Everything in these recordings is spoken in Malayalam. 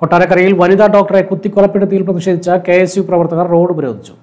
കൊട്ടാരക്കരയിൽ വനിതാ ഡോക്ടറെ കുത്തിക്കൊലപ്പെടുത്തിയിൽ പ്രതിഷേധിച്ച കെ എസ് യു പ്രവർത്തകർ റോഡ് ഉപരോധിച്ചു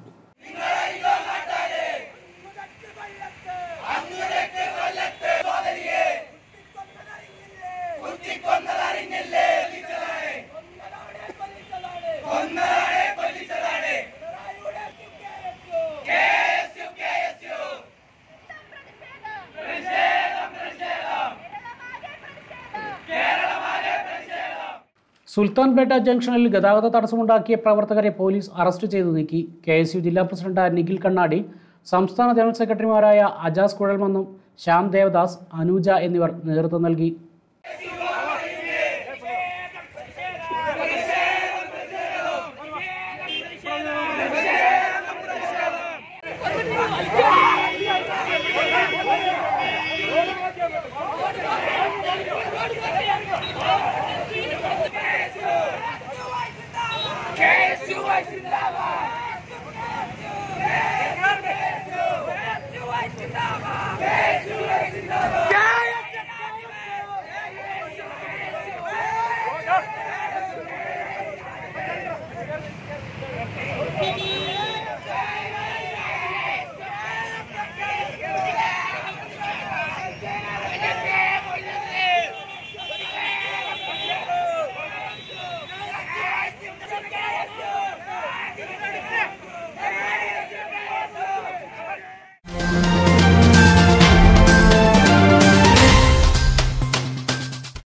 സുൽത്താൻപേട്ട ജംഗ്ഷനിൽ ഗതാഗത തടസ്സമുണ്ടാക്കിയ പ്രവർത്തകരെ പോലീസ് അറസ്റ്റ് ചെയ്തു നീക്കി കെ എസ് യു ജില്ലാ പ്രസിഡന്റ് നിഖിൽ കണ്ണാടി സംസ്ഥാന ജനറൽ സെക്രട്ടറിമാരായ അജാസ് കുഴൽമന്നും ശ്യാം ദേവദാസ് അനൂജ എന്നിവർ നേതൃത്വം നൽകി യു